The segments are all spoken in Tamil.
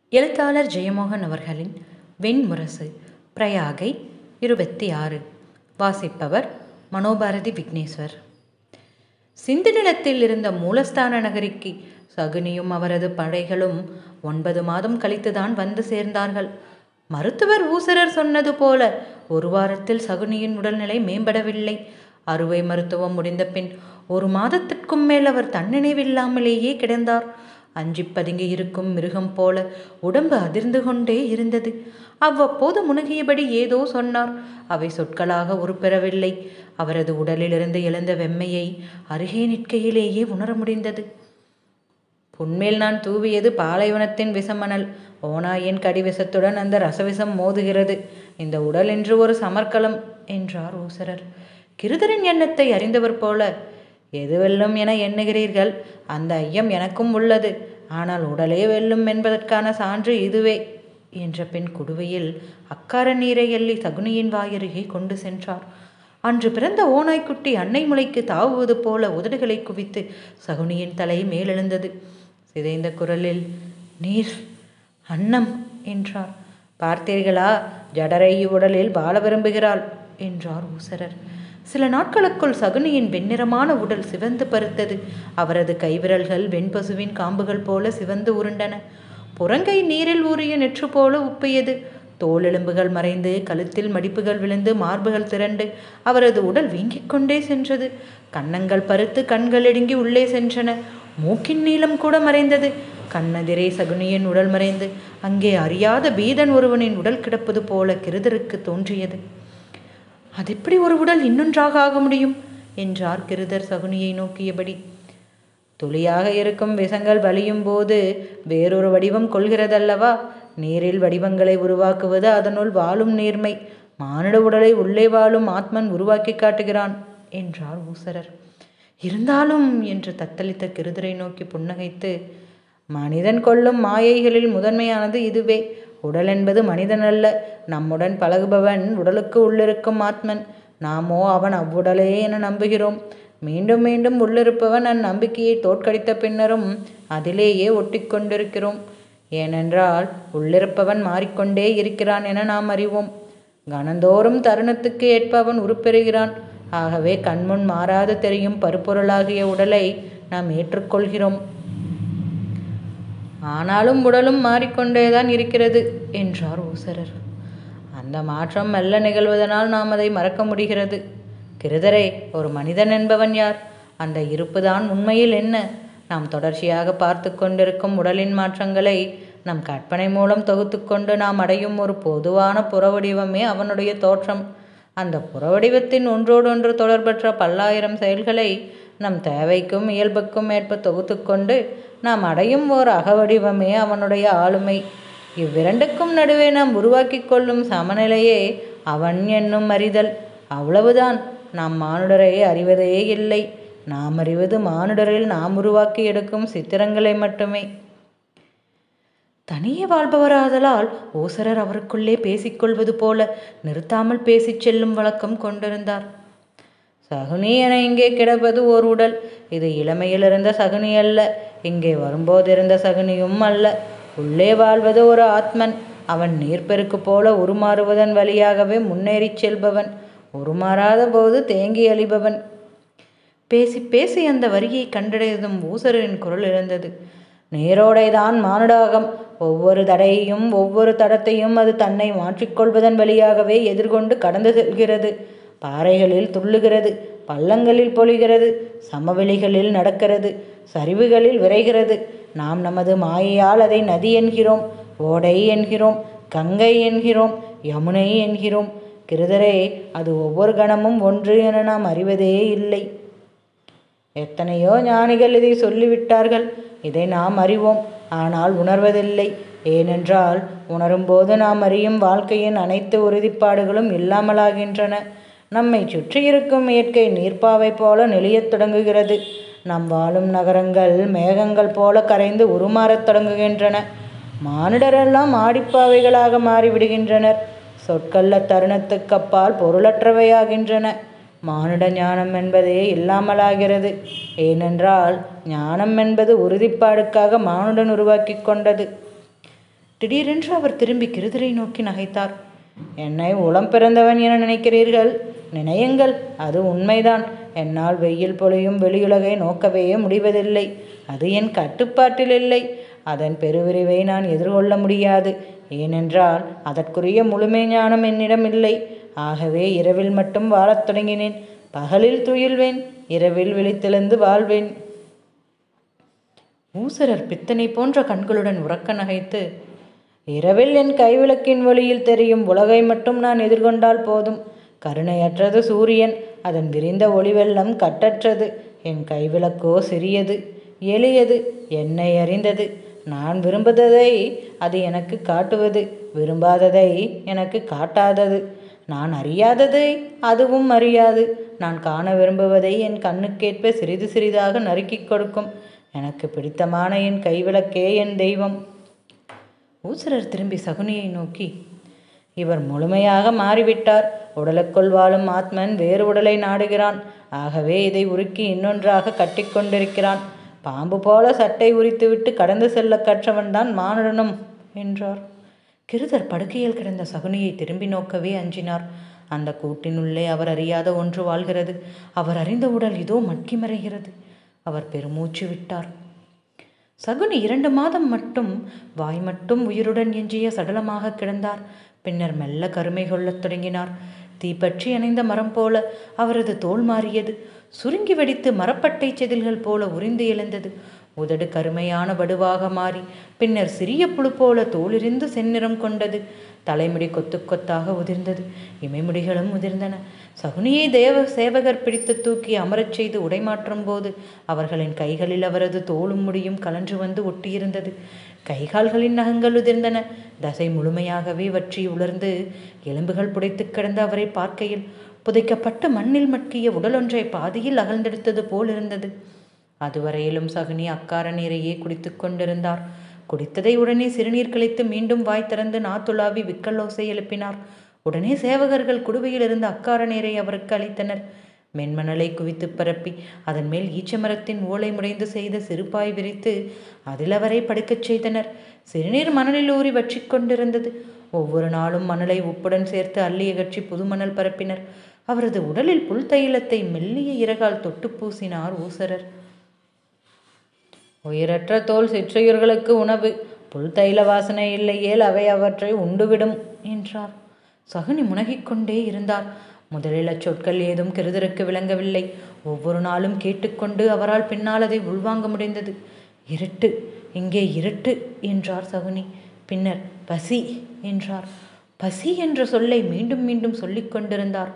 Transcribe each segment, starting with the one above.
எழுத்தாளர் ஜெயமோகன் அவர்களின் வெண்முரசு பிரயாகை இருபத்தி ஆறு வாசிப்பவர் மனோபாரதி விக்னேஸ்வர் சிந்து நிலத்தில் இருந்த மூலஸ்தான நகரிக்கு சகுனியும் அவரது படைகளும் ஒன்பது மாதம் கழித்துதான் வந்து சேர்ந்தார்கள் மருத்துவர் ஊசரர் சொன்னது போல ஒரு வாரத்தில் சகுனியின் உடல்நிலை மேம்படவில்லை அறுவை மருத்துவம் முடிந்த பின் ஒரு மாதத்திற்கும் மேல் அவர் தன்னினைவில்லாமலேயே கிடந்தார் அஞ்சி பதுங்கி இருக்கும் மிருகம் போல உடம்பு அதிர்ந்து கொண்டே இருந்தது அவ்வப்போது முனகியபடி ஏதோ சொன்னார் அவை சொற்களாக உருப்பெறவில்லை அவரது உடலிலிருந்து எழுந்த வெம்மையை அருகே நிற்கையிலேயே உணர முடிந்தது புன்மேல் நான் தூவியது பாலைவனத்தின் விஷமணல் ஓனாயின் கடிவிசத்துடன் அந்த ரசவிசம் மோதுகிறது இந்த உடல் என்று ஒரு சமர்க்கலம் என்றார் ஊசரர் கிருதரின் எண்ணத்தை அறிந்தவர் போல எது வெல்லும் என எண்ணுகிறீர்கள் அந்த ஐயம் எனக்கும் உள்ளது ஆனால் உடலே வெல்லும் என்பதற்கான சான்று இதுவே என்ற பின் குடுவையில் அக்கார நீரை எள்ளி சகுனியின் வாயருகே கொண்டு சென்றார் அன்று பிறந்த ஓநாய்க்குட்டி அன்னை முளைக்கு தாவுவது போல உதடுகளை குவித்து சகுனியின் தலை மேலெழுந்தது சிதைந்த குரலில் நீர் அன்னம் என்றார் பார்த்தீர்களா ஜடரை உடலில் வாழ விரும்புகிறாள் என்றார் ஊசரர் சில நாட்களுக்குள் சகுனியின் வெண்ணிறமான உடல் சிவந்து பருத்தது அவரது கைவிரல்கள் வெண்பசுவின் காம்புகள் போல சிவந்து உருண்டன புறங்கை நீரில் ஊறிய நெற்று போல உப்பியது தோலெலும்புகள் மறைந்து கழுத்தில் மடிப்புகள் விழுந்து மார்புகள் திரண்டு அவரது உடல் வீங்கிக் கொண்டே சென்றது கன்னங்கள் பருத்து கண்கள் இடுங்கி உள்ளே சென்றன மூக்கின் நீளம் கூட மறைந்தது கண்ணெதிரே சகுனியின் உடல் மறைந்து அங்கே அறியாத பீதன் ஒருவனின் உடல் கிடப்பது போல கிருதருக்கு தோன்றியது அதெப்படி ஒரு உடல் இன்னொன்றாக ஆக முடியும் என்றார் கிருதர் சகுனியை நோக்கியபடி துளியாக இருக்கும் விஷங்கள் வலியும் போது வேறொரு வடிவம் கொள்கிறதல்லவா நீரில் வடிவங்களை உருவாக்குவது அதனுள் வாழும் நீர்மை மானிட உடலை உள்ளே வாழும் ஆத்மன் உருவாக்கி காட்டுகிறான் என்றார் ஊசரர் இருந்தாலும் என்று தத்தளித்த கிருதரை நோக்கி புன்னகைத்து மனிதன் கொள்ளும் மாயைகளில் முதன்மையானது இதுவே உடல் என்பது மனிதன் அல்ல நம்முடன் பழகுபவன் உடலுக்கு உள்ளிருக்கும் ஆத்மன் நாமோ அவன் அவ்வுடலே என நம்புகிறோம் மீண்டும் மீண்டும் உள்ளிருப்பவன் அந்நம்பிக்கையை தோற்கடித்த பின்னரும் அதிலேயே ஒட்டிக்கொண்டிருக்கிறோம் ஏனென்றால் உள்ளிருப்பவன் மாறிக்கொண்டே இருக்கிறான் என நாம் அறிவோம் கணந்தோறும் தருணத்துக்கு ஏற்பவன் உருப்பெறுகிறான் ஆகவே கண்முன் மாறாது தெரியும் பருப்பொருளாகிய உடலை நாம் ஏற்றுக்கொள்கிறோம் ஆனாலும் உடலும் மாறிக்கொண்டேதான் இருக்கிறது என்றார் ஊசரர் அந்த மாற்றம் மெல்ல நிகழ்வதனால் நாம் அதை மறக்க முடிகிறது கிருதரே ஒரு மனிதன் என்பவன் யார் அந்த இருப்புதான் உண்மையில் என்ன நாம் தொடர்ச்சியாக பார்த்து கொண்டிருக்கும் உடலின் மாற்றங்களை நம் கற்பனை மூலம் தொகுத்து கொண்டு நாம் அடையும் ஒரு பொதுவான புறவடிவமே அவனுடைய தோற்றம் அந்த புறவடிவத்தின் ஒன்றோடொன்று தொடர்பற்ற பல்லாயிரம் செயல்களை நம் தேவைக்கும் இயல்புக்கும் ஏற்ப தொகுத்து கொண்டு நாம் அடையும் ஓர் அகவடிவமே அவனுடைய ஆளுமை இவ்விரண்டுக்கும் நடுவே நாம் உருவாக்கி கொள்ளும் சமநிலையே அவன் என்னும் அறிதல் அவ்வளவுதான் நாம் மானுடரை அறிவதே இல்லை நாம் அறிவது மானுடரில் நாம் உருவாக்கி எடுக்கும் சித்திரங்களை மட்டுமே தனியே வாழ்பவராதலால் ஓசரர் அவருக்குள்ளே பேசிக்கொள்வது போல நிறுத்தாமல் பேசிச் செல்லும் வழக்கம் கொண்டிருந்தார் சகுனி என இங்கே கிடப்பது ஓர் உடல் இது இளமையில் இருந்த சகுனி அல்ல இங்கே வரும்போது இருந்த சகுனியும் அல்ல உள்ளே வாழ்வது ஒரு ஆத்மன் அவன் நீர்ப்பெருக்கு போல உருமாறுவதன் வழியாகவே முன்னேறிச் செல்பவன் உருமாறாத போது தேங்கி அழிபவன் பேசி பேசி அந்த வரியை கண்டடையதும் ஊசரின் குரல் இருந்தது நீரோடைதான் மானுடாகம் ஒவ்வொரு தடையையும் ஒவ்வொரு தடத்தையும் அது தன்னை மாற்றிக்கொள்வதன் வழியாகவே எதிர்கொண்டு கடந்து செல்கிறது பாறைகளில் துள்ளுகிறது பள்ளங்களில் பொழிகிறது சமவெளிகளில் நடக்கிறது சரிவுகளில் விரைகிறது நாம் நமது மாயையால் அதை நதி என்கிறோம் ஓடை என்கிறோம் கங்கை என்கிறோம் யமுனை என்கிறோம் கிருதரே அது ஒவ்வொரு கணமும் ஒன்று என நாம் அறிவதே இல்லை எத்தனையோ ஞானிகள் இதை சொல்லிவிட்டார்கள் இதை நாம் அறிவோம் ஆனால் உணர்வதில்லை ஏனென்றால் உணரும்போது நாம் அறியும் வாழ்க்கையின் அனைத்து உறுதிப்பாடுகளும் இல்லாமலாகின்றன நம்மை சுற்றியிருக்கும் இயற்கை நீர்ப்பாவை போல நெளியத் தொடங்குகிறது நம் வாழும் நகரங்கள் மேகங்கள் போல கரைந்து உருமாறத் தொடங்குகின்றன மானிடரெல்லாம் ஆடிப்பாவைகளாக மாறிவிடுகின்றனர் சொற்கல்ல தருணத்துக்கப்பால் பொருளற்றவையாகின்றன மானுட ஞானம் என்பதே இல்லாமலாகிறது ஏனென்றால் ஞானம் என்பது உறுதிப்பாடுக்காக மானுடன் உருவாக்கி கொண்டது திடீரென்று அவர் திரும்பி கிருதரை நோக்கி நகைத்தார் என்னை உளம் பிறந்தவன் என நினைக்கிறீர்கள் நினையுங்கள் அது உண்மைதான் என்னால் வெயில் பொழியும் வெளியுலகை நோக்கவே முடிவதில்லை அது என் கட்டுப்பாட்டில் இல்லை அதன் பெருவிரிவை நான் எதிர்கொள்ள முடியாது ஏனென்றால் அதற்குரிய முழுமை ஞானம் என்னிடம் இல்லை ஆகவே இரவில் மட்டும் வாழத் தொடங்கினேன் பகலில் துயில்வேன் இரவில் விழித்தெழுந்து வாழ்வேன் ஊசரர் பித்தனை போன்ற கண்களுடன் உறக்க நகைத்து இரவில் என் கைவிளக்கின் வழியில் தெரியும் உலகை மட்டும் நான் எதிர்கொண்டால் போதும் கருணையற்றது சூரியன் அதன் விரிந்த ஒளிவெள்ளம் கட்டற்றது என் கைவிளக்கோ சிறியது எளியது என்னை அறிந்தது நான் விரும்புவதை அது எனக்கு காட்டுவது விரும்பாததை எனக்கு காட்டாதது நான் அறியாததை அதுவும் அறியாது நான் காண விரும்புவதை என் கண்ணுக்கேற்ப சிறிது சிறிதாக நறுக்கிக் கொடுக்கும் எனக்கு பிடித்தமான என் கைவிளக்கே என் தெய்வம் ஊசரர் திரும்பி சகுனியை நோக்கி இவர் முழுமையாக மாறிவிட்டார் உடலுக்குள் வாழும் ஆத்மன் வேறு உடலை நாடுகிறான் ஆகவே இதை உருக்கி இன்னொன்றாக கட்டிக்கொண்டிருக்கிறான் பாம்பு போல சட்டை உரித்துவிட்டு கடந்து செல்ல கற்றவன்தான் மானுடனும் என்றார் கிருதர் படுக்கையில் கிடந்த சகுனியை திரும்பி நோக்கவே அஞ்சினார் அந்த கூட்டினுள்ளே அவர் அறியாத ஒன்று வாழ்கிறது அவர் அறிந்த உடல் இதோ மட்கி மறைகிறது அவர் பெருமூச்சு விட்டார் சகுனி இரண்டு மாதம் மட்டும் வாய் மட்டும் உயிருடன் எஞ்சிய சடலமாக கிடந்தார் பின்னர் மெல்ல கருமை கொள்ளத் தொடங்கினார் தீப்பற்றி அணைந்த மரம் போல அவரது தோல் மாறியது சுருங்கி வெடித்து மரப்பட்டை செதில்கள் போல உறிந்து எழுந்தது உதடு கருமையான வடுவாக மாறி பின்னர் சிறிய புழு போல தோலிருந்து செந்நிறம் கொண்டது தலைமுடி கொத்து கொத்தாக உதிர்ந்தது இமைமுடிகளும் உதிர்ந்தன சகுனியை தேவ சேவகர் பிடித்து தூக்கி அமரச் செய்து உடைமாற்றும் போது அவர்களின் கைகளில் அவரது தோளும் முடியும் கலன்று வந்து ஒட்டியிருந்தது கைகால்களின் நகங்கள் உதிர்ந்தன தசை முழுமையாகவே வற்றி உலர்ந்து எலும்புகள் புடைத்து கிடந்த அவரை பார்க்கையில் புதைக்கப்பட்டு மண்ணில் மட்கிய உடலொன்றை பாதியில் அகழ்ந்தெடுத்தது போல் இருந்தது அதுவரையிலும் சகுனி அக்கார நீரையே குடித்து கொண்டிருந்தார் குடித்ததை உடனே சிறுநீர் கழித்து மீண்டும் வாய் திறந்து நாத்துளாவி விக்கல்லோசை எழுப்பினார் உடனே சேவகர்கள் குடுவையில் இருந்த அக்கார நீரை அவருக்கு அளித்தனர் மென்மணலை குவித்து பரப்பி அதன் மேல் ஈச்சமரத்தின் ஓலை முடைந்து செய்த சிறுபாய் விரித்து அதில் அவரை படுக்கச் செய்தனர் சிறுநீர் மணலில் ஊறி வற்றி கொண்டிருந்தது ஒவ்வொரு நாளும் மணலை உப்புடன் சேர்த்து அள்ளி அகற்றி புதுமணல் பரப்பினர் அவரது உடலில் புல் தைலத்தை மெல்லிய இறகால் தொட்டு பூசினார் ஊசரர் உயிரற்ற தோல் சிற்றுயிர்களுக்கு உணவு புல் தைல வாசனை இல்லையேல் அவை அவற்றை உண்டுவிடும் என்றார் சகுனி முனகிக் கொண்டே இருந்தார் முதலில் அச்சொற்கள் ஏதும் கிருதருக்கு விளங்கவில்லை ஒவ்வொரு நாளும் கேட்டுக்கொண்டு அவரால் பின்னால் அதை உள்வாங்க முடிந்தது இருட்டு இங்கே இருட்டு என்றார் சகுனி பின்னர் பசி என்றார் பசி என்ற சொல்லை மீண்டும் மீண்டும் சொல்லிக் கொண்டிருந்தார்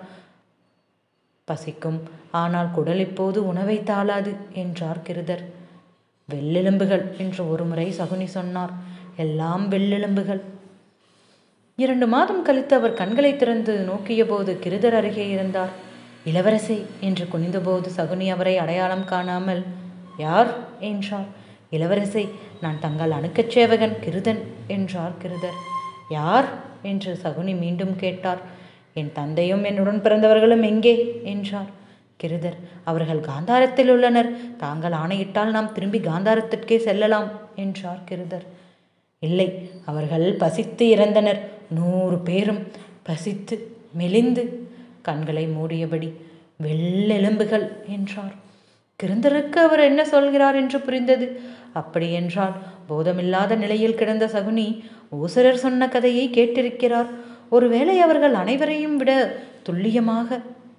பசிக்கும் ஆனால் குடல் இப்போது உணவை தாளாது என்றார் கிருதர் வெள்ளெலும்புகள் என்று ஒருமுறை சகுனி சொன்னார் எல்லாம் வெள்ளெலும்புகள் இரண்டு மாதம் கழித்து அவர் கண்களை திறந்து நோக்கியபோது கிருதர் அருகே இருந்தார் இளவரசே என்று குனிந்தபோது சகுனி அவரை அடையாளம் காணாமல் யார் என்றார் இளவரசே நான் தங்கள் அணுக்கச் சேவகன் கிருதன் என்றார் கிருதர் யார் என்று சகுனி மீண்டும் கேட்டார் என் தந்தையும் என்னுடன் பிறந்தவர்களும் எங்கே என்றார் கிருதர் அவர்கள் காந்தாரத்தில் உள்ளனர் தாங்கள் ஆணையிட்டால் நாம் திரும்பி காந்தாரத்திற்கே செல்லலாம் என்றார் கிருதர் இல்லை அவர்கள் பசித்து இறந்தனர் நூறு பேரும் பசித்து மெலிந்து கண்களை மூடியபடி வெள்ளெலும்புகள் என்றார் கிருந்தருக்கு அவர் என்ன சொல்கிறார் என்று புரிந்தது அப்படியென்றால் போதமில்லாத நிலையில் கிடந்த சகுனி ஊசரர் சொன்ன கதையை கேட்டிருக்கிறார் ஒருவேளை அவர்கள் அனைவரையும் விட துல்லியமாக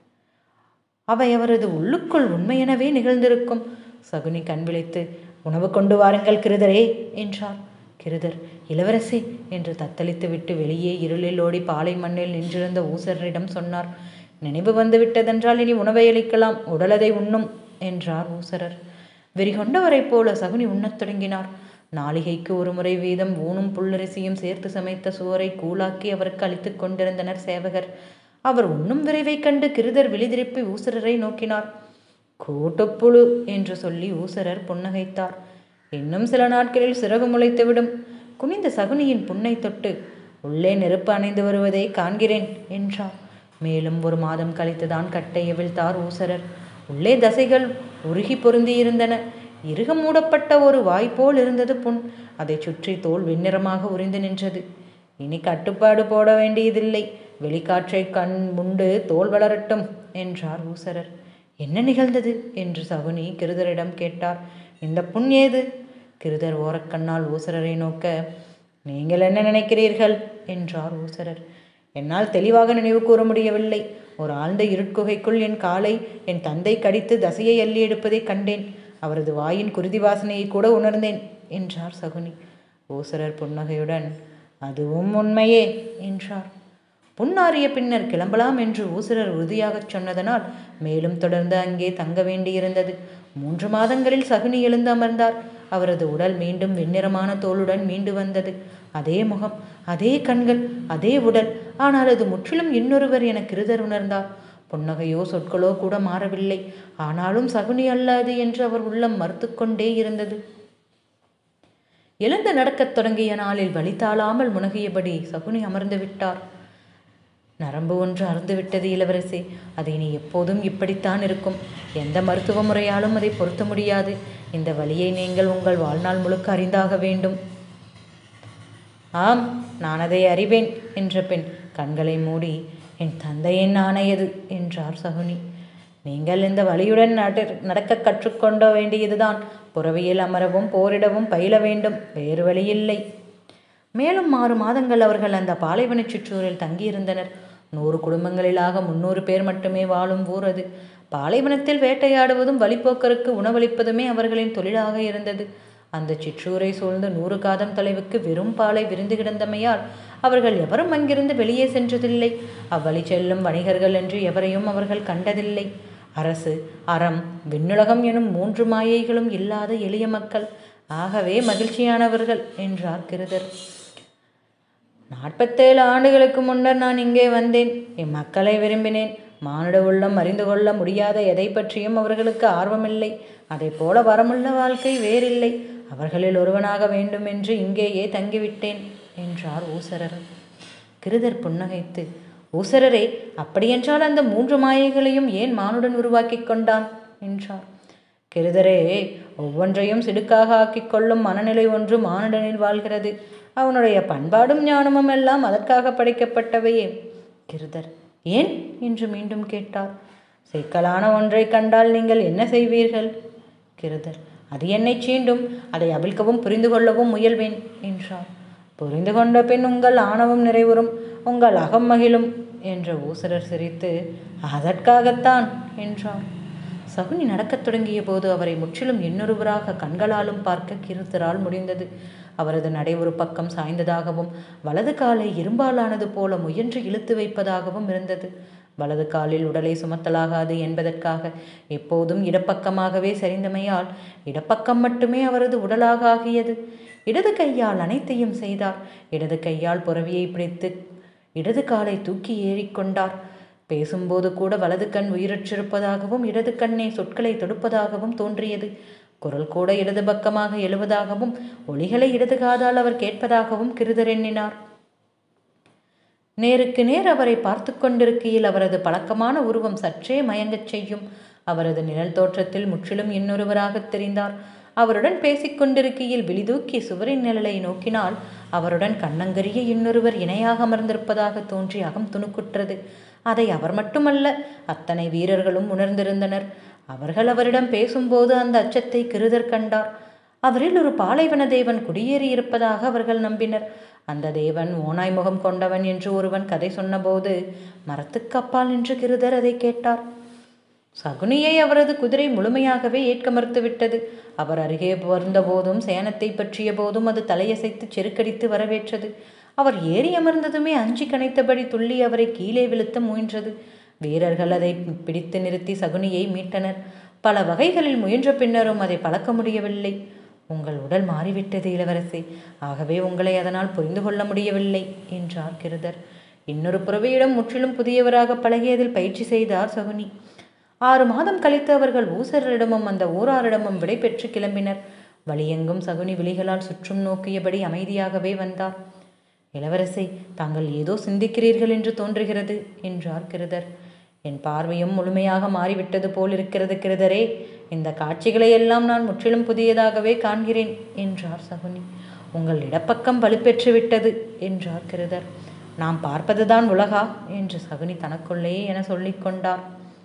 அவை அவரது உள்ளுக்குள் உண்மையெனவே நிகழ்ந்திருக்கும் சகுனி கண் விழித்து உணவு கொண்டு வாருங்கள் கிருதரே என்றார் கிருதர் இளவரசே என்று தத்தளித்து விட்டு வெளியே இருளில் ஓடி பாலை மண்ணில் நின்றிருந்த ஊசரிடம் சொன்னார் நினைவு வந்து விட்டதென்றால் இனி உணவை அளிக்கலாம் உடலதை உண்ணும் என்றார் ஊசரர் வெறிகொண்டவரைப் போல சகுனி உண்ணத் தொடங்கினார் நாளிகைக்கு ஒரு முறை வீதம் ஊனும் புல்லரிசியும் சேர்த்து சமைத்த சோறை கூலாக்கி அவருக்கு அளித்துக் கொண்டிருந்தனர் சேவகர் அவர் உண்ணும் விரைவைக் கண்டு கிருதர் விழிதிருப்பி ஊசரரை நோக்கினார் கூட்டுப்புழு என்று சொல்லி ஊசரர் புன்னகைத்தார் இன்னும் சில நாட்களில் சிறகு முளைத்துவிடும் குனிந்த சகுனியின் புன்னை தொட்டு உள்ளே நெருப்பு அணைந்து வருவதை காண்கிறேன் என்றார் மேலும் ஒரு மாதம் கழித்துதான் கட்டையை விழ்த்தார் ஊசரர் உள்ளே தசைகள் உருகி பொருந்தியிருந்தன இறுக மூடப்பட்ட ஒரு வாய் போல் இருந்தது புண் அதைச் சுற்றி தோல் வெண்ணிறமாக உறிந்து நின்றது இனி கட்டுப்பாடு போட வேண்டியதில்லை வெளிக்காற்றை கண் முண்டு தோல் வளரட்டும் என்றார் ஊசரர் என்ன நிகழ்ந்தது என்று சகுனி கிருதரிடம் கேட்டார் இந்த புண் ஏது கிருதர் ஓரக்கண்ணால் ஊசரரை நோக்க நீங்கள் என்ன நினைக்கிறீர்கள் என்றார் ஊசரர் என்னால் தெளிவாக நினைவு கூற முடியவில்லை ஒரு ஆழ்ந்த இருட்குகைக்குள் என் காலை என் தந்தை கடித்து தசையை அள்ளி எடுப்பதைக் கண்டேன் அவரது வாயின் குருதி வாசனையை கூட உணர்ந்தேன் என்றார் சகுனி ஊசரர் புன்னகையுடன் அதுவும் உண்மையே என்றார் புன்னாறிய பின்னர் கிளம்பலாம் என்று ஊசரர் உறுதியாகச் சொன்னதனால் மேலும் தொடர்ந்து அங்கே தங்க வேண்டியிருந்தது மூன்று மாதங்களில் சகுனி எழுந்து அமர்ந்தார் அவரது உடல் மீண்டும் வெண்ணிறமான தோலுடன் மீண்டு வந்தது அதே முகம் அதே கண்கள் அதே உடல் ஆனால் அது முற்றிலும் இன்னொருவர் என கிருதர் உணர்ந்தார் புன்னகையோ சொற்களோ கூட மாறவில்லை ஆனாலும் சகுனி அல்லாது என்று அவர் உள்ளம் மறுத்துக்கொண்டே இருந்தது எழுந்து நடக்கத் தொடங்கிய நாளில் வழி தாழாமல் முனகியபடி சகுனி அமர்ந்து விட்டார் நரம்பு ஒன்று அறுந்துவிட்டது இளவரசி அது இனி எப்போதும் இப்படித்தான் இருக்கும் எந்த மருத்துவ முறையாலும் அதை பொருத்த முடியாது இந்த வழியை நீங்கள் உங்கள் வாழ்நாள் முழுக்க அறிந்தாக வேண்டும் ஆம் நான் அதை அறிவேன் என்ற பெண் கண்களை மூடி என் தந்தையின் ஆணையது என்றார் சகுனி நீங்கள் இந்த வழியுடன் நட நடக்க கற்றுக்கொண்ட வேண்டியதுதான் புறவியில் அமரவும் போரிடவும் பயில வேண்டும் வேறு வழியில்லை மேலும் ஆறு மாதங்கள் அவர்கள் அந்த பாலைவனச் சுற்றூரில் தங்கியிருந்தனர் நூறு குடும்பங்களிலாக முன்னூறு பேர் மட்டுமே வாழும் ஊர் அது பாலைவனத்தில் வேட்டையாடுவதும் வழிப்போக்கருக்கு உணவளிப்பதுமே அவர்களின் தொழிலாக இருந்தது அந்த சிற்றூரை சூழ்ந்து நூறு காதம் தொலைவுக்கு வெறும் பாலை விரிந்து கிடந்தமையால் அவர்கள் எவரும் அங்கிருந்து வெளியே சென்றதில்லை அவ்வழி செல்லும் வணிகர்கள் என்று எவரையும் அவர்கள் கண்டதில்லை அரசு அறம் விண்ணுலகம் எனும் மூன்று மாயைகளும் இல்லாத எளிய மக்கள் ஆகவே மகிழ்ச்சியானவர்கள் என்றார் கிருதர் நாற்பத்தேழு ஆண்டுகளுக்கு முன்னர் நான் இங்கே வந்தேன் என் மக்களை விரும்பினேன் மானுட உள்ளம் அறிந்து கொள்ள முடியாத எதை பற்றியும் அவர்களுக்கு ஆர்வமில்லை அதைப் போல வரமுள்ள வாழ்க்கை வேறில்லை அவர்களில் ஒருவனாக வேண்டும் என்று இங்கேயே தங்கிவிட்டேன் என்றார் ஊசரர் கிருதர் புன்னகைத்து ஊசரரே அப்படியென்றால் அந்த மூன்று மாயைகளையும் ஏன் மானுடன் உருவாக்கி கொண்டான் என்றார் கிருதரே ஒவ்வொன்றையும் சிடுக்காக ஆக்கிக் கொள்ளும் மனநிலை ஒன்று மானுடனில் வாழ்கிறது அவனுடைய பண்பாடும் ஞானமும் எல்லாம் அதற்காக படைக்கப்பட்டவையே கிருதர் ஏன் என்று மீண்டும் கேட்டார் சிக்கலான ஒன்றை கண்டால் நீங்கள் என்ன செய்வீர்கள் கிருதர் அது என்னை சீண்டும் அதை அவிழ்க்கவும் புரிந்து கொள்ளவும் முயல்வேன் என்றார் புரிந்து கொண்ட பின் உங்கள் ஆணவம் நிறைவுறும் உங்கள் அகம் மகிழும் என்ற ஊசரர் சிரித்து அதற்காகத்தான் என்றார் சகுனி நடக்கத் தொடங்கிய போது அவரை முற்றிலும் இன்னொருவராக கண்களாலும் பார்க்க கிருத்தரால் முடிந்தது அவரது நடை ஒரு பக்கம் சாய்ந்ததாகவும் வலது காலை இரும்பாலானது போல முயன்று இழுத்து வைப்பதாகவும் இருந்தது வலது காலில் உடலை சுமத்தலாகாது என்பதற்காக எப்போதும் இடப்பக்கமாகவே சரிந்தமையால் இடப்பக்கம் மட்டுமே அவரது உடலாக ஆகியது இடது கையால் அனைத்தையும் செய்தார் இடது கையால் புறவியை பிடித்து இடது காலை தூக்கி ஏறிக்கொண்டார் பேசும்போது கூட வலது கண் உயிரற்றிருப்பதாகவும் இடது கண்ணே சொற்களை தொடுப்பதாகவும் தோன்றியது குரல் கூட இடது பக்கமாக எழுவதாகவும் ஒளிகளை இடது காதால் அவர் கேட்பதாகவும் கிருதர் எண்ணினார் நேருக்கு நேர் அவரை பார்த்து கொண்டிருக்கையில் அவரது பழக்கமான உருவம் சற்றே மயங்கச் செய்யும் அவரது நிழல் தோற்றத்தில் முற்றிலும் இன்னொருவராகத் தெரிந்தார் அவருடன் பேசிக்கொண்டிருக்கையில் விழிதூக்கி சுவரின் நிழலை நோக்கினால் அவருடன் கண்ணங்கரிய இன்னொருவர் இணையாக அமர்ந்திருப்பதாக தோன்றி அகம் துணுக்குற்றது அதை அவர் மட்டுமல்ல அத்தனை வீரர்களும் உணர்ந்திருந்தனர் அவர்கள் அவரிடம் பேசும்போது அந்த அச்சத்தை கிருதர் கண்டார் அவரில் ஒரு பாலைவன தேவன் குடியேறி இருப்பதாக அவர்கள் நம்பினர் அந்த தேவன் ஓனாய் முகம் கொண்டவன் என்று ஒருவன் கதை சொன்னபோது மரத்துக்கு அப்பால் நின்று கிருதர் அதை கேட்டார் சகுனியை அவரது குதிரை முழுமையாகவே ஏற்க மறுத்துவிட்டது அவர் அருகே வந்தபோதும் சேனத்தை பற்றிய போதும் அது தலையசைத்து செருக்கடித்து வரவேற்றது அவர் ஏறி அமர்ந்ததுமே அஞ்சி கனைத்தபடி துள்ளி அவரை கீழே விழுத்த முயன்றது வீரர்கள் அதை பிடித்து நிறுத்தி சகுனியை மீட்டனர் பல வகைகளில் முயன்ற பின்னரும் அதை பழக்க முடியவில்லை உங்கள் உடல் மாறிவிட்டது இளவரசி ஆகவே உங்களை அதனால் புரிந்து கொள்ள முடியவில்லை என்றார் கிருதர் இன்னொரு புறவையிடம் முற்றிலும் புதியவராக பழகியதில் பயிற்சி செய்தார் சகுனி ஆறு மாதம் கழித்து அவர்கள் ஊசரிடமும் அந்த ஊராரிடமும் விடை பெற்று கிளம்பினர் வழியெங்கும் சகுனி விழிகளால் சுற்றும் நோக்கியபடி அமைதியாகவே வந்தார் இளவரசி தாங்கள் ஏதோ சிந்திக்கிறீர்கள் என்று தோன்றுகிறது என்றார் கிருதர் என் பார்வையும் முழுமையாக மாறிவிட்டது போல் இருக்கிறது கிருதரே இந்த காட்சிகளை எல்லாம் நான் முற்றிலும் புதியதாகவே காண்கிறேன் என்றார் சகுனி உங்கள் இடப்பக்கம் வலுப்பெற்று விட்டது என்றார் கிருதர் நாம் பார்ப்பதுதான் உலகா என்று சகுனி தனக்குள்ளே என சொல்லிக் கொண்டார்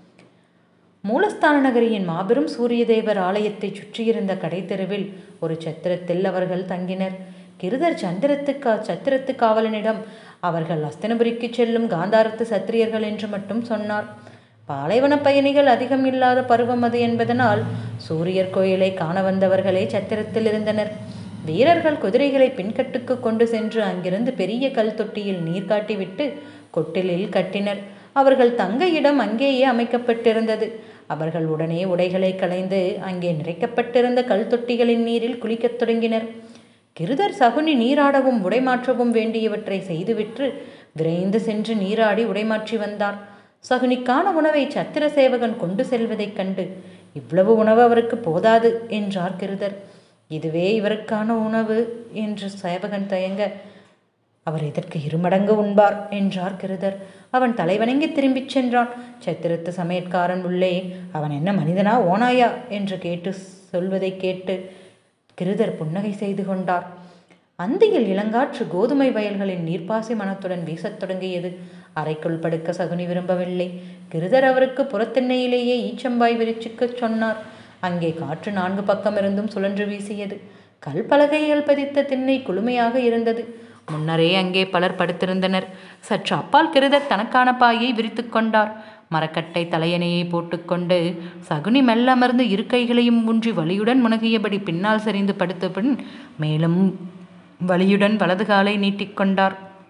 மூலஸ்தான நகரியின் மாபெரும் சூரிய தேவர் ஆலயத்தை சுற்றியிருந்த கடைத்தெருவில் ஒரு சத்திரத்தில் அவர்கள் தங்கினர் கிருதர் சந்திரத்துக்கா சத்திரத்து காவலனிடம் அவர்கள் அஸ்தனபுரிக்கு செல்லும் காந்தாரத்து சத்திரியர்கள் என்று மட்டும் சொன்னார் பாலைவன பயணிகள் அதிகம் இல்லாத பருவம் அது என்பதனால் சூரியர் கோயிலை காண வந்தவர்களே சத்திரத்தில் இருந்தனர் வீரர்கள் குதிரைகளை பின்கட்டுக்கு கொண்டு சென்று அங்கிருந்து பெரிய கல் தொட்டியில் நீர் காட்டிவிட்டு கொட்டிலில் கட்டினர் அவர்கள் தங்க இடம் அங்கேயே அமைக்கப்பட்டிருந்தது அவர்கள் உடனே உடைகளை களைந்து அங்கே நிறைக்கப்பட்டிருந்த கல் தொட்டிகளின் நீரில் குளிக்கத் தொடங்கினர் கிருதர் சகுனி நீராடவும் உடைமாற்றவும் வேண்டியவற்றை செய்துவிட்டு விரைந்து சென்று நீராடி உடைமாற்றி வந்தார் சகுனிக்கான உணவை சத்திர சேவகன் கொண்டு செல்வதைக் கண்டு இவ்வளவு உணவு அவருக்கு போதாது என்றார் கிருதர் இதுவே இவருக்கான உணவு என்று சேவகன் தயங்க அவர் இதற்கு இருமடங்கு உண்பார் என்றார் கிருதர் அவன் தலைவணங்கி திரும்பிச் சென்றான் சத்திரத்து சமையற்காரன் உள்ளே அவன் என்ன மனிதனா ஓனாயா என்று கேட்டு சொல்வதை கேட்டு கிருதர் புன்னகை செய்து கொண்டார் அந்தியில் இளங்காற்று கோதுமை வயல்களின் நீர்ப்பாசி மனத்துடன் வீசத் தொடங்கியது அறைக்குள் படுக்க சகுனி விரும்பவில்லை கிருதர் அவருக்கு புறத்திண்ணையிலேயே ஈச்சம்பாய் விரிச்சுக்கச் சொன்னார் அங்கே காற்று நான்கு பக்கமிருந்தும் சுழன்று வீசியது கல் பலகைகள் பதித்த திண்ணை குளுமையாக இருந்தது முன்னரே அங்கே பலர் படுத்திருந்தனர் சற்று அப்பால் கிருதர் தனக்கான பாயை விரித்து கொண்டார் மரக்கட்டை தலையணையை போட்டுக்கொண்டு சகுனி மெல்ல அமர்ந்து இரு கைகளையும் ஊன்றி வலியுடன் முனகியபடி பின்னால் சரிந்து படுத்த பின் மேலும் வலியுடன் வலது காலை நீட்டிக்கொண்டார்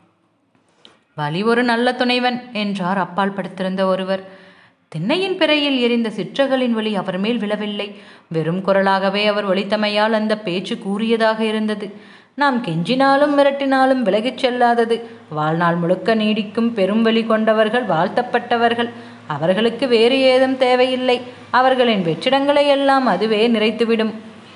வலி ஒரு நல்ல துணைவன் என்றார் அப்பால் படுத்திருந்த ஒருவர் திண்ணையின் பிறையில் எரிந்த சிற்றகளின் ஒளி அவர் மேல் விழவில்லை வெறும் குரலாகவே அவர் ஒளித்தமையால் அந்த பேச்சு கூறியதாக இருந்தது நாம் கெஞ்சினாலும் மிரட்டினாலும் விலகிச் செல்லாதது வாழ்நாள் முழுக்க நீடிக்கும் பெரும் வழி கொண்டவர்கள் வாழ்த்தப்பட்டவர்கள் அவர்களுக்கு வேறு ஏதும் தேவையில்லை அவர்களின் வெற்றிடங்களை எல்லாம் அதுவே நிறைத்துவிடும்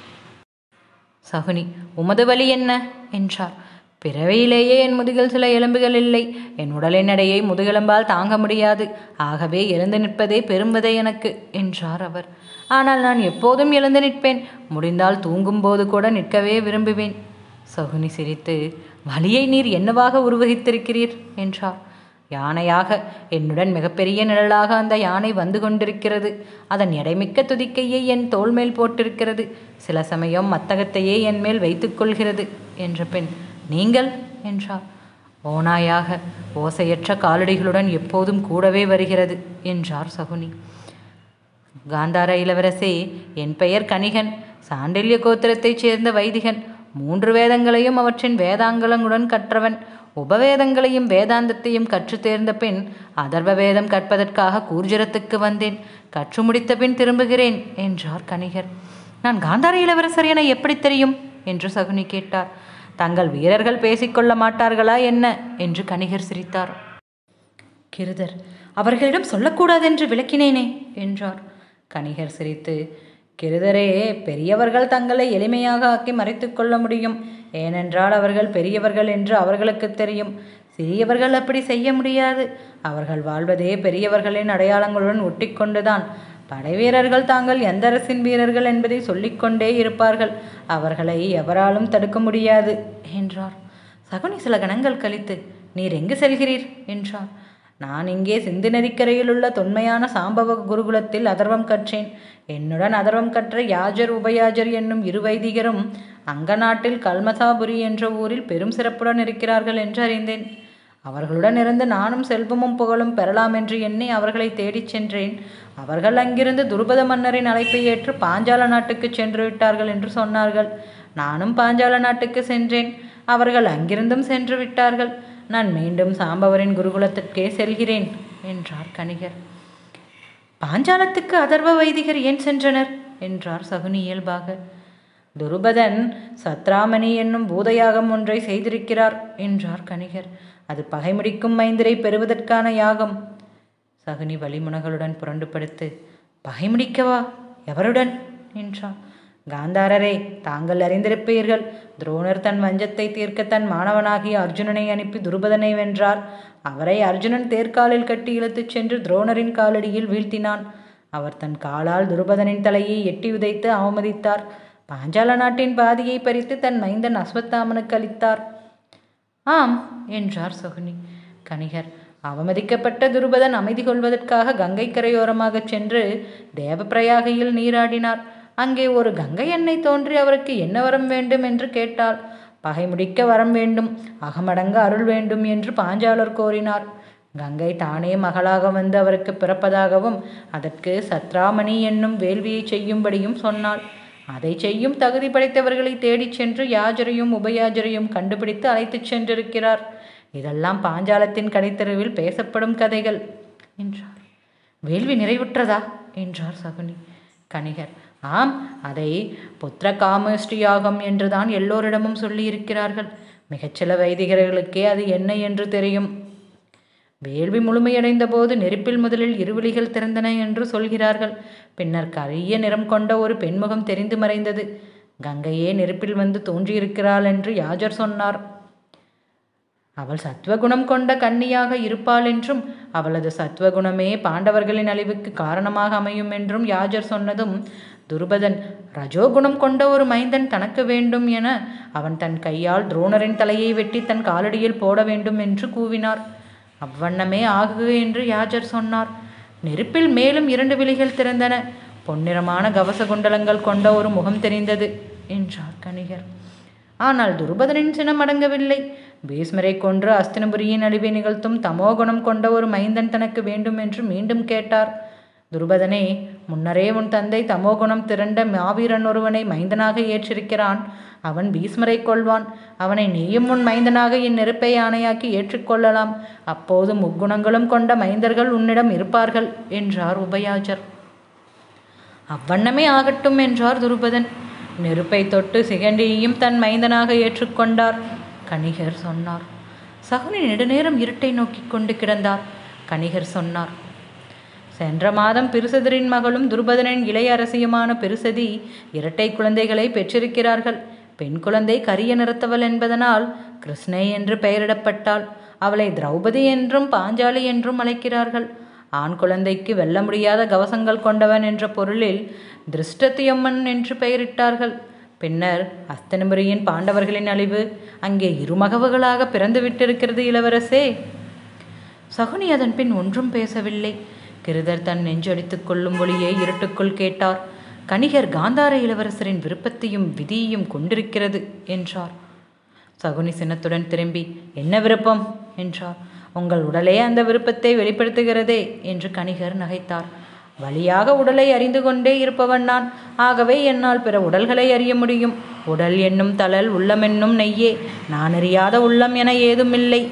சகுனி உமது வழி என்ன என்றார் பிறவையிலேயே என் முதுகில் சில எலும்புகள் இல்லை என் உடலின் எடையை முதுகெலும்பால் தாங்க முடியாது ஆகவே எழுந்து நிற்பதே பெரும்பதை எனக்கு என்றார் அவர் ஆனால் நான் எப்போதும் எழுந்து நிற்பேன் முடிந்தால் தூங்கும்போது கூட நிற்கவே விரும்புவேன் சகுனி சிரித்து வலியை நீர் என்னவாக உருவகித்திருக்கிறீர் என்றார் யானையாக என்னுடன் மிகப்பெரிய நிழலாக அந்த யானை வந்து கொண்டிருக்கிறது அதன் எடைமிக்க துதிக்கையை என் தோள் மேல் போட்டிருக்கிறது சில சமயம் மத்தகத்தையே என் மேல் வைத்துக்கொள்கிறது என்ற பெண் நீங்கள் என்றார் ஓனாயாக ஓசையற்ற காலடிகளுடன் எப்போதும் கூடவே வருகிறது என்றார் சகுனி காந்தார இளவரசே என் பெயர் கணிகன் சாண்டில்ய கோத்திரத்தைச் சேர்ந்த வைதிகன் மூன்று வேதங்களையும் அவற்றின் வேதாங்கலங்களுடன் கற்றவன் உபவேதங்களையும் வேதாந்தத்தையும் கற்றுத் தேர்ந்த பின் அதர்வ வேதம் கற்பதற்காக கூர்ஜரத்துக்கு வந்தேன் கற்று முடித்த பின் திரும்புகிறேன் என்றார் கணிகர் நான் காந்தார இளவரசர் என எப்படி தெரியும் என்று சகுனி கேட்டார் தங்கள் வீரர்கள் பேசிக்கொள்ள மாட்டார்களா என்ன என்று கணிகர் சிரித்தார் கிருதர் அவர்களிடம் சொல்லக்கூடாதென்று விளக்கினேனே என்றார் கணிகர் சிரித்து கிருதரே பெரியவர்கள் தங்களை எளிமையாக ஆக்கி மறைத்துக் கொள்ள முடியும் ஏனென்றால் அவர்கள் பெரியவர்கள் என்று அவர்களுக்கு தெரியும் சிறியவர்கள் அப்படி செய்ய முடியாது அவர்கள் வாழ்வதே பெரியவர்களின் அடையாளங்களுடன் ஒட்டிக்கொண்டுதான் படைவீரர்கள் தாங்கள் எந்த அரசின் வீரர்கள் என்பதை சொல்லிக்கொண்டே இருப்பார்கள் அவர்களை எவராலும் தடுக்க முடியாது என்றார் சகுனி சில கணங்கள் கழித்து நீர் எங்கு செல்கிறீர் என்றார் நான் இங்கே சிந்து நதிக்கரையில் உள்ள தொன்மையான சாம்பவ குருகுலத்தில் அதர்வம் கற்றேன் என்னுடன் அதர்வம் கற்ற யாஜர் உபயாஜர் என்னும் இரு வைதிகரும் அங்க நாட்டில் கல்மசாபுரி என்ற ஊரில் பெரும் சிறப்புடன் இருக்கிறார்கள் என்று அறிந்தேன் அவர்களுடன் இருந்து நானும் செல்வமும் புகழும் பெறலாம் என்று எண்ணி அவர்களை தேடிச் சென்றேன் அவர்கள் அங்கிருந்து துருபத மன்னரின் அழைப்பை ஏற்று பாஞ்சால நாட்டுக்கு சென்று விட்டார்கள் என்று சொன்னார்கள் நானும் பாஞ்சால நாட்டுக்கு சென்றேன் அவர்கள் அங்கிருந்தும் சென்று விட்டார்கள் நான் மீண்டும் சாம்பவரின் குருகுலத்திற்கே செல்கிறேன் என்றார் கணிகர் பாஞ்சாலத்துக்கு அதர்வ வைதிகர் ஏன் சென்றனர் என்றார் சகுனி இயல்பாக துருபதன் சத்ராமணி என்னும் பூதயாகம் ஒன்றை செய்திருக்கிறார் என்றார் கணிகர் அது பகைமுடிக்கும் மைந்தரை பெறுவதற்கான யாகம் சகுனி வழிமுனகளுடன் புரண்டு படுத்து பகைமுடிக்கவா எவருடன் என்றான் காந்தாரரே தாங்கள் அறிந்திருப்பீர்கள் துரோணர் தன் வஞ்சத்தை தீர்க்க தன் மாணவனாகிய அர்ஜுனனை அனுப்பி துருபதனை வென்றார் அவரை அர்ஜுனன் தேர்காலில் கட்டி இழுத்துச் சென்று துரோணரின் காலடியில் வீழ்த்தினான் அவர் தன் காலால் துருபதனின் தலையை எட்டி உதைத்து அவமதித்தார் பாஞ்சால நாட்டின் பாதியை பறித்து தன் மைந்தன் அஸ்வத்தாமனுக்கு அளித்தார் ஆம் என்றார் சகுனி கணிகர் அவமதிக்கப்பட்ட துருபதன் அமைதி கொள்வதற்காக கங்கை கரையோரமாகச் சென்று தேவப்பிரயாகையில் நீராடினார் அங்கே ஒரு கங்கை எண்ணெய் தோன்றி அவருக்கு என்ன வரம் வேண்டும் என்று கேட்டாள் பகை முடிக்க வரம் வேண்டும் அகமடங்க அருள் வேண்டும் என்று பாஞ்சாலர் கோரினார் கங்கை தானே மகளாக வந்து அவருக்கு பிறப்பதாகவும் அதற்கு சத்ராமணி என்னும் வேள்வியை செய்யும்படியும் சொன்னாள் அதை செய்யும் தகுதி படைத்தவர்களை தேடிச் சென்று யாஜரையும் உபயாஜரையும் கண்டுபிடித்து அழைத்துச் சென்றிருக்கிறார் இதெல்லாம் பாஞ்சாலத்தின் கடைத்தெருவில் பேசப்படும் கதைகள் என்றார் வேள்வி நிறைவுற்றதா என்றார் சகுனி கணிகர் ஆம் அதை புத்திர காமஸ்ரீயாகம் என்றுதான் எல்லோரிடமும் சொல்லியிருக்கிறார்கள் மிகச்சில வைதிகர்களுக்கே அது என்ன என்று தெரியும் வேள்வி முழுமையடைந்த போது நெருப்பில் முதலில் இருவிழிகள் திறந்தன என்று சொல்கிறார்கள் பின்னர் கரிய நிறம் கொண்ட ஒரு பெண்முகம் தெரிந்து மறைந்தது கங்கையே நெருப்பில் வந்து தோன்றியிருக்கிறாள் என்று யாஜர் சொன்னார் அவள் சத்வகுணம் கொண்ட கன்னியாக இருப்பாள் என்றும் அவளது சத்வகுணமே பாண்டவர்களின் அழிவுக்கு காரணமாக அமையும் என்றும் யாஜர் சொன்னதும் துருபதன் ரஜோகுணம் கொண்ட ஒரு மைந்தன் தனக்கு வேண்டும் என அவன் தன் கையால் துரோணரின் தலையை வெட்டி தன் காலடியில் போட வேண்டும் என்று கூவினார் அவ்வண்ணமே ஆகுக என்று யாஜர் சொன்னார் நெருப்பில் மேலும் இரண்டு விழிகள் திறந்தன பொன்னிறமான கவச குண்டலங்கள் கொண்ட ஒரு முகம் தெரிந்தது என்றார் கணிகர் ஆனால் துருபதனின் சினம் அடங்கவில்லை பீஸ்மரை கொன்று அஸ்தினபுரியின் அழிவை நிகழ்த்தும் தமோகுணம் கொண்ட ஒரு மைந்தன் தனக்கு வேண்டும் என்று மீண்டும் கேட்டார் துருபதனே முன்னரே உன் தந்தை தமோகுணம் திரண்ட மாவீரன் ஒருவனை மைந்தனாக ஏற்றிருக்கிறான் அவன் பீஸ்மரை கொள்வான் அவனை நீயும் உன் மைந்தனாக என் நெருப்பை ஆணையாக்கி ஏற்றுக்கொள்ளலாம் அப்போது முக்குணங்களும் கொண்ட மைந்தர்கள் உன்னிடம் இருப்பார்கள் என்றார் உபயாஜர் அவ்வண்ணமே ஆகட்டும் என்றார் துருபதன் நெருப்பை தொட்டு சிகண்டியையும் தன் மைந்தனாக ஏற்றுக்கொண்டார் கணிகர் சொன்னார் சகுனி நெடுநேரம் இருட்டை நோக்கி கொண்டு கிடந்தார் கணிகர் சொன்னார் சென்ற மாதம் பிருசதரின் மகளும் துருபதனின் இளைய அரசியுமான பிருசதி இரட்டை குழந்தைகளை பெற்றிருக்கிறார்கள் பெண் குழந்தை கரிய நிறத்தவள் என்பதனால் கிருஷ்ணை என்று பெயரிடப்பட்டாள் அவளை திரௌபதி என்றும் பாஞ்சாலி என்றும் அழைக்கிறார்கள் ஆண் குழந்தைக்கு வெல்ல முடியாத கவசங்கள் கொண்டவன் என்ற பொருளில் திருஷ்டத்தியம்மன் என்று பெயரிட்டார்கள் பின்னர் அஸ்தனபுரியின் பாண்டவர்களின் அழிவு அங்கே இருமகவுகளாக பிறந்து விட்டிருக்கிறது இளவரசே சகுனி அதன் பின் ஒன்றும் பேசவில்லை கிருதர் தன் நெஞ்சடித்துக் கொள்ளும் ஒளியை இருட்டுக்குள் கேட்டார் கணிகர் காந்தார இளவரசரின் விருப்பத்தையும் விதியையும் கொண்டிருக்கிறது என்றார் சகுனி சினத்துடன் திரும்பி என்ன விருப்பம் என்றார் உங்கள் உடலே அந்த விருப்பத்தை வெளிப்படுத்துகிறதே என்று கணிகர் நகைத்தார் வழியாக உடலை அறிந்து கொண்டே இருப்பவன் நான் ஆகவே என்னால் பிற உடல்களை அறிய முடியும் உடல் என்னும் தளல் உள்ளமென்னும் நெய்யே நான் அறியாத உள்ளம் என ஏதுமில்லை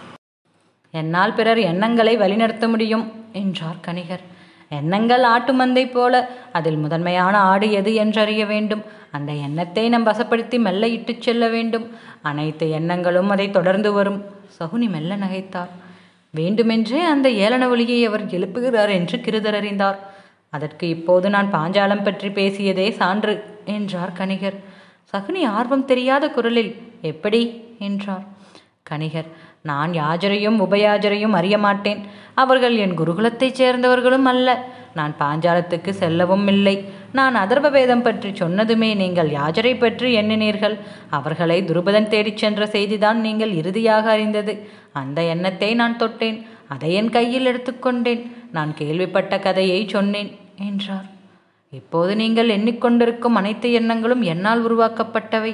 என்னால் பிறர் எண்ணங்களை வழிநடத்த முடியும் என்றார் கணிகர் எண்ணங்கள் ஆட்டு மந்தை போல அதில் முதன்மையான ஆடு எது என்றறிய வேண்டும் அந்த எண்ணத்தை நம் வசப்படுத்தி மெல்ல இட்டுச் செல்ல வேண்டும் அனைத்து எண்ணங்களும் அதை தொடர்ந்து வரும் சகுனி மெல்ல நகைத்தார் வேண்டுமென்றே அந்த ஏளன ஒளியை அவர் எழுப்புகிறார் என்று கிருதர் அறிந்தார் அதற்கு இப்போது நான் பாஞ்சாலம் பற்றி பேசியதே சான்று என்றார் கணிகர் சகுனி ஆர்வம் தெரியாத குரலில் எப்படி என்றார் கணிகர் நான் யாஜரையும் உபயாஜரையும் அறிய மாட்டேன் அவர்கள் என் குருகுலத்தைச் சேர்ந்தவர்களும் அல்ல நான் பாஞ்சாலத்துக்கு செல்லவும் இல்லை நான் அதர்வ வேதம் பற்றி சொன்னதுமே நீங்கள் யாஜரை பற்றி எண்ணினீர்கள் அவர்களை துருபதன் தேடிச் சென்ற செய்திதான் நீங்கள் இறுதியாக அறிந்தது அந்த எண்ணத்தை நான் தொட்டேன் அதை என் கையில் எடுத்துக்கொண்டேன் நான் கேள்விப்பட்ட கதையை சொன்னேன் என்றார் இப்போது நீங்கள் எண்ணிக்கொண்டிருக்கும் அனைத்து எண்ணங்களும் என்னால் உருவாக்கப்பட்டவை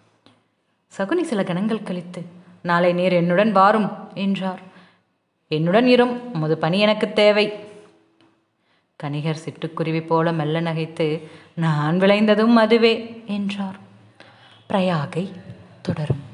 சகுனி சில கணங்கள் கழித்து நாளை நீர் என்னுடன் வாரும் என்றார் என்னுடன் இரும் உமது பணி எனக்கு தேவை கணிகர் சிட்டுக்குருவி போல மெல்ல நகைத்து நான் விளைந்ததும் அதுவே என்றார் பிரயாகை தொடரும்